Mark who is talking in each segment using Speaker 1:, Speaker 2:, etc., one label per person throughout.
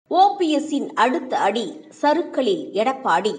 Speaker 1: ஓபிஎஸ்ஸின் அடுத்த அடி சறுக்கலில் எடப்பாடி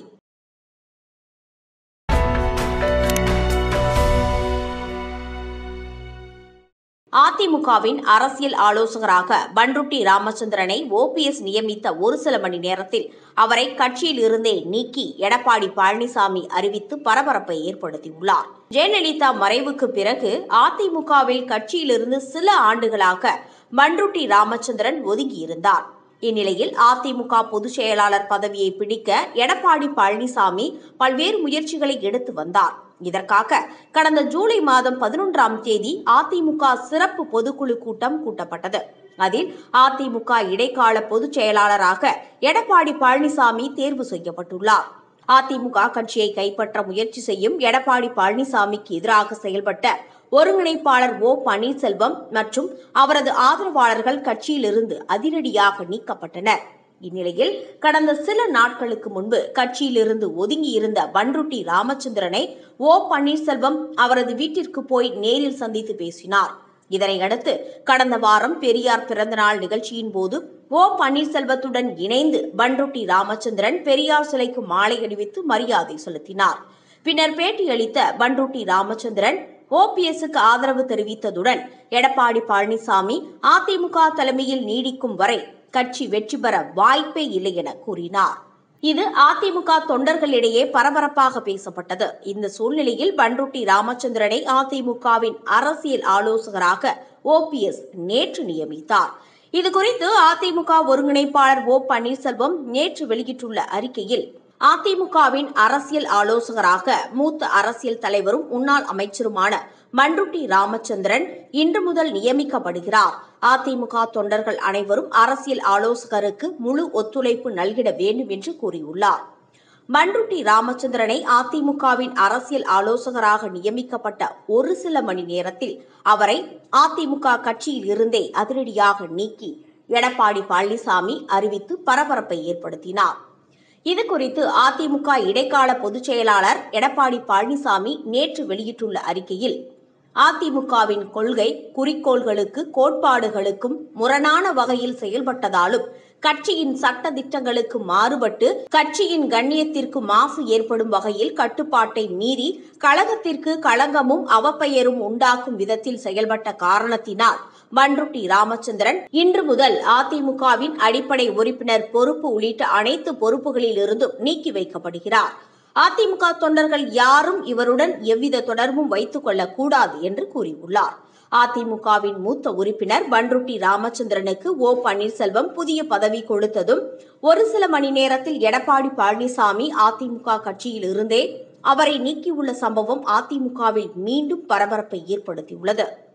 Speaker 1: அதிமுகவின் அரசியல் ஆலோசகராக பன்ருட்டி ராமச்சந்திரனை ஓபிஎஸ் நியமித்த ஒரு சில மணி நேரத்தில் அவரை கட்சியில் இருந்தே நீக்கி எடப்பாடி பழனிசாமி அறிவித்து பரபரப்பை ஏற்படுத்தியுள்ளார் ஜெயலலிதா மறைவுக்கு பிறகு அதிமுகவில் கட்சியிலிருந்து சில ஆண்டுகளாக பன்ருட்டி ராமச்சந்திரன் ஒதுங்கியிருந்தார் இந்நிலையில் அதிமுக பொதுச் செயலாளர் பதவியை பிடிக்க எடப்பாடி பழனிசாமி பல்வேறு முயற்சிகளை எடுத்து வந்தார் இதற்காக கடந்த ஜூலை மாதம் பதினொன்றாம் தேதி அதிமுக சிறப்பு பொதுக்குழு கூட்டம் கூட்டப்பட்டது அதில் அதிமுக இடைக்கால பொதுச் செயலாளராக எடப்பாடி பழனிசாமி தேர்வு செய்யப்பட்டுள்ளார் அதிமுக கட்சியை கைப்பற்ற முயற்சி செய்யும் எடப்பாடி பழனிசாமிக்கு எதிராக செயல்பட்ட ஒருங்கிணைப்பாளர் ஓ பன்னீர்செல்வம் மற்றும் அவரது ஆதரவாளர்கள் கட்சியிலிருந்து அதிரடியாக நீக்கப்பட்டனர் இந்நிலையில் கடந்த சில நாட்களுக்கு முன்பு கட்சியிலிருந்து ஒதுங்கியிருந்த பன்ருட்டி ராமச்சந்திரனை ஓ பன்னீர்செல்வம் அவரது வீட்டிற்கு போய் நேரில் சந்தித்து பேசினார் இதனையடுத்து கடந்த வாரம் பெரியார் பிறந்தநாள் நிகழ்ச்சியின் போது ஓ பன்னீர்செல்வத்துடன் இணைந்து பன்ருட்டி ராமச்சந்திரன் பெரியார் சிலைக்கு மாலை அணிவித்து மரியாதை செலுத்தினார் பின்னர் பேட்டியளித்த பன்ருட்டி ராமச்சந்திரன் ஓபிஎஸ்க்கு ஆதரவு தெரிவித்ததுடன் எடப்பாடி பழனிசாமி அதிமுக தலைமையில் நீடிக்கும் வரை கட்சி வெற்றி பெற வாய்ப்பே இல்லை என கூறினார் இது அதிமுக தொண்டர்களிடையே பரபரப்பாக பேசப்பட்டது இந்த சூழ்நிலையில் பன்ருட்டி ராமச்சந்திரனை அதிமுகவின் அரசியல் ஆலோசகராக ஓபிஎஸ் நேற்று நியமித்தார் இதுகுறித்து அதிமுக ஒருங்கிணைப்பாளர் ஓ பன்னீர்செல்வம் நேற்று வெளியிட்டுள்ள அறிக்கையில் அதிமுகவின் அரசியல் ஆலோசகராக மூத்த அரசியல் தலைவரும் முன்னாள் அமைச்சருமான மன்ருட்டி ராமச்சந்திரன் இன்று முதல் நியமிக்கப்படுகிறார் அதிமுக தொண்டர்கள் அனைவரும் அரசியல் ஆலோசகருக்கு முழு ஒத்துழைப்பு நல்கிட வேண்டும் என்று கூறியுள்ளார் மன்ருட்டி ராமச்சந்திரனை அதிமுகவின் அரசியல் ஆலோசகராக நியமிக்கப்பட்ட ஒரு சில மணி நேரத்தில் அவரை அதிமுக கட்சியில் இருந்தே அதிரடியாக நீக்கி எடப்பாடி பழனிசாமி அறிவித்து பரபரப்பை ஏற்படுத்தினார் இதுகுறித்து அதிமுக இடைக்கால பொதுச் செயலாளர் எடப்பாடி பழனிசாமி நேற்று வெளியிட்டுள்ள அறிக்கையில் அதிமுகவின் கொள்கை குறிக்கோள்களுக்கு கோட்பாடுகளுக்கும் முரணான வகையில் செயல்பட்டதாலும் கட்சியின் சட்ட திட்டங்களுக்கு மாறுபட்டு கட்சியின் கண்ணியத்திற்கு மாசு ஏற்படும் வகையில் கட்டுப்பாட்டை மீறி கழகத்திற்கு களங்கமும் அவப்பெயரும் உண்டாக்கும் விதத்தில் செயல்பட்ட காரணத்தினால் பன்ருட்டி ராமச்சந்திரன் இன்று முதல் அதிமுகவின் அடிப்படை உறுப்பினர் பொறுப்பு உள்ளிட்ட அனைத்து பொறுப்புகளிலிருந்தும் நீக்கி வைக்கப்படுகிறார் அதிமுக தொண்டர்கள் யாரும் இவருடன் எவ்வித தொடர்பும் வைத்துக் கொள்ளக்கூடாது என்று கூறியுள்ளார் அதிமுகவின் மூத்த உறுப்பினர் பன்ருட்டி ராமச்சந்திரனுக்கு ஓ பன்னீர்செல்வம் புதிய பதவி கொடுத்ததும் ஒரு சில மணி நேரத்தில் எடப்பாடி பழனிசாமி அதிமுக கட்சியில் இருந்தே அவரை நீக்கியுள்ள சம்பவம் அதிமுகவில் மீண்டும் பரபரப்பை ஏற்படுத்தியுள்ளது